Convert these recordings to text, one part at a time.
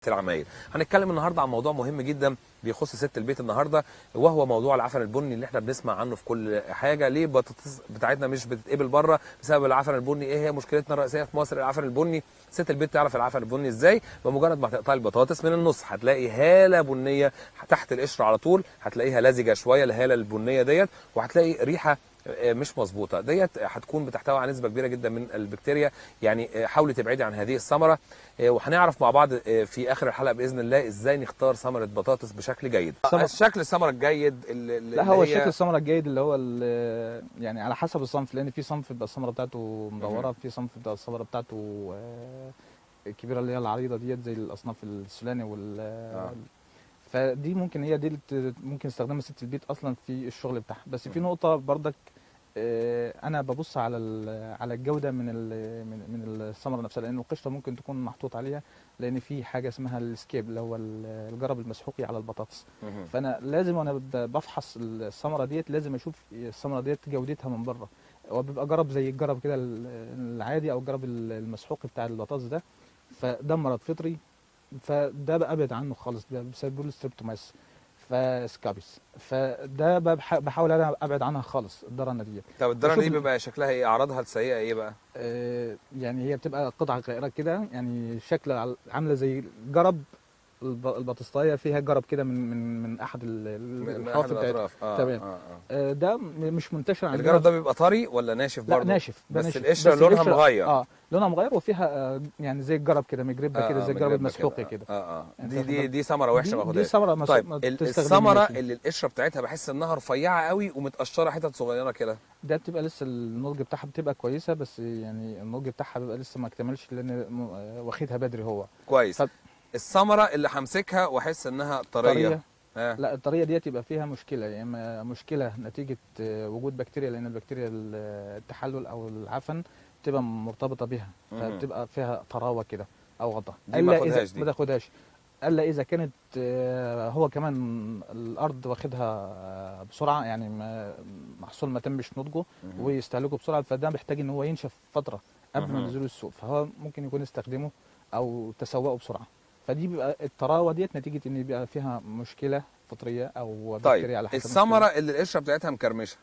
العمايل هنتكلم النهارده عن موضوع مهم جدا بيخص ست البيت النهارده وهو موضوع العفن البني اللي احنا بنسمع عنه في كل حاجه ليه البطاطس بتاعتنا مش بتتقبل بره بسبب العفن البني ايه هي مشكلتنا الرئيسيه في مصر العفن البني ست البيت تعرف العفن البني ازاي بمجرد ما هتقطعي البطاطس من النص هتلاقي هاله بنيه تحت القشر على طول هتلاقيها لزجه شويه الهاله البنيه ديت وهتلاقي ريحه مش مظبوطه ديت هتكون بتحتوي على نسبه كبيره جدا من البكتيريا يعني حاولي تبعدي عن هذه الثمره وهنعرف مع بعض في اخر الحلقه باذن الله ازاي نختار ثمره بطاطس بشكل جيد شكل الثمره الجيد اللي لا هو شكل الثمره الجيد اللي هو اللي يعني على حسب الصنف لان في صنف بيبقى الثمره بتاعته مدوره في صنف بيبقى الثمره بتاعته الكبيره اللي هي العريضه ديت زي الاصناف السوداني وال آه. فدي ممكن هي دي اللي ممكن يستخدمها ست البيت اصلا في الشغل بتاعها بس في نقطه بردك انا ببص على على الجوده من من من الثمره نفسها لان القشره ممكن تكون محطوط عليها لان في حاجه اسمها السكيب اللي هو الجرب المسحوقي على البطاطس فانا لازم وانا بفحص الثمره ديت لازم اشوف الثمره ديت جودتها من بره هو بيبقى جرب زي الجرب كده العادي او الجرب المسحوقي بتاع البطاطس ده فده مرض فطري فده بأبعد عنه خالص بسبب الستريبتوماس فسكابيس فده بحاول انا ابعد عنها خالص الدرنه دي طب الدرنه دي بيبقى شكلها ايه اعراضها السيئه ايه بقى آه يعني هي بتبقى قطعه غائره كده يعني شكل عامله زي جرب البطاطسايه فيها جرب كده من من من احد الحواف بتاعتها آه تمام آه آه. ده مش منتشر عندنا الجرب ده بيبقى طري ولا ناشف برضه لا ناشف بس القشره لونها مغير اه لونها مغير وفيها آه يعني زي الجرب كده مجربه كده زي الجرب المسحوقي كده اه اه دي دي دي ثمره وحشه ما دي ثمره مس... طيب الثمره اللي القشره بتاعتها بحس انها رفيعه قوي ومتقشره حتت صغيره كده ده بتبقى لسه النضج بتاعها بتبقى كويسه بس يعني النضج بتاعها بيبقى لسه ما اكتملش لان واخدها بدري هو كويس ف... الثمره اللي همسكها واحس انها طريه, طرية. آه. لا الطريه ديت يبقى فيها مشكله يا اما مشكله نتيجه وجود بكتيريا لان البكتيريا التحلل او العفن بتبقى مرتبطه بها فبتبقى فيها طراوه كده او غضه دي ما تاخدهاش دي ما تاخدهاش الا اذا كانت هو كمان الارض واخدها بسرعه يعني محصول ما تمش نضجه ويستهلكه بسرعه فده محتاج ان هو ينشف فتره قبل ما ينزله السوق فهو ممكن يكون يستخدمه او تسوقه بسرعه فدي بيبقى الطراوه ديت نتيجه ان بيبقى فيها مشكله فطريه او طيب بكتيريا على حسب الثمره اللي القشره بتاعتها مكرمشه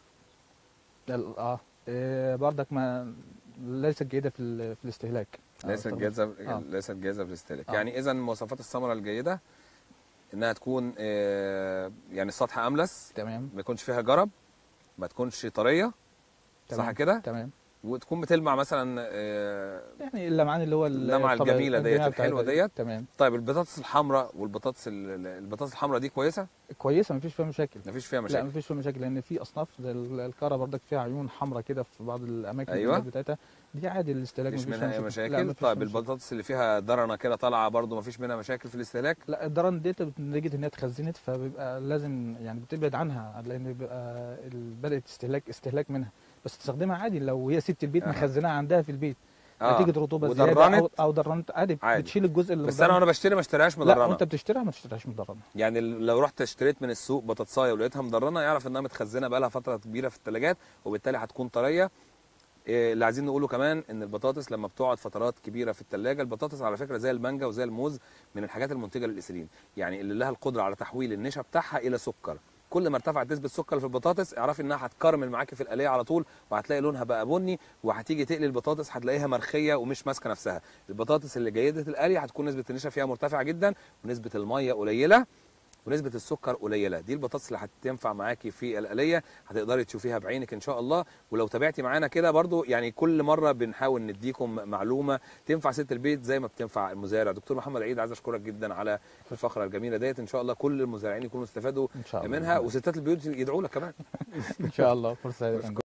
اه إيه بردك ما ليست جيده في في الاستهلاك ليست جاهزه آه. ليست جاهزه في الاستهلاك آه. يعني اذا مواصفات الثمره الجيده انها تكون آه يعني السطح املس تمام ما يكونش فيها جرب ما تكونش طريه صح كده تمام وتكون بتلمع مثلا آه يعني اللمعان اللي هو اللمعه الجميله ديت الحلوه ديت تمام طيب البطاطس الحمراء والبطاطس البطاطس الحمراء دي كويسه كويسه مفيش فيها مشاكل مفيش فيها مشاكل لا مفيش فيها مشاكل لان في اصناف زي الكاره بردك فيها عيون حمراء كده في بعض الاماكن أيوة. بتاعتها دي عادي الاستهلاك مفيش منها اي مشاكل, مشاكل. طيب البطاطس اللي فيها درنه كده طالعه برده مفيش منها مشاكل في الاستهلاك لا الدرن ديت نتيجه ان هي اتخزنت فبيبقى لازم يعني بتبعد عنها لان بيبقى بدات استهلاك استهلاك منها بس تستخدمها عادي لو هي ست البيت مخزناها عندها في البيت آه. نتيجه رطوبه زياده او او درنت عادي, عادي بتشيل الجزء اللي بس انا وانا بشتري ما اشتريهاش مدرنه لا وانت بتشتريها ما تشتريهاش مدرنه يعني لو رحت اشتريت من السوق بطاطسايه ولقيتها مدرنه يعرف انها متخزنه بقى لها فتره كبيره في الثلاجات وبالتالي هتكون طريه إيه اللي عايزين نقوله كمان ان البطاطس لما بتقعد فترات كبيره في الثلاجه البطاطس على فكره زي المانجا وزي الموز من الحاجات المنتجه للانسولين يعني اللي لها القدره على تحويل النشا بتاعها الى سكر كل ما ارتفعت نسبه السكر في البطاطس اعرفي انها هتكرمل معاكي في القليه على طول وهتلاقي لونها بقى بني وهتيجي تقلي البطاطس هتلاقيها مرخيه ومش ماسكه نفسها البطاطس اللي جيده القلي هتكون نسبه النشا فيها مرتفعه جدا ونسبه الميه قليله ونسبة السكر قليلة دي البطاطس اللي هتنفع معاكي في القلية هتقدري تشوفيها بعينك ان شاء الله ولو تابعتي معانا كده برضو يعني كل مرة بنحاول نديكم معلومة تنفع ست البيت زي ما بتنفع المزارع دكتور محمد عيد عايز اشكرك جدا على الفقرة الجميلة ديت ان شاء الله كل المزارعين يكونوا استفادوا إن شاء الله. منها وستات البيوت يدعوا لك كمان ان شاء الله فرصه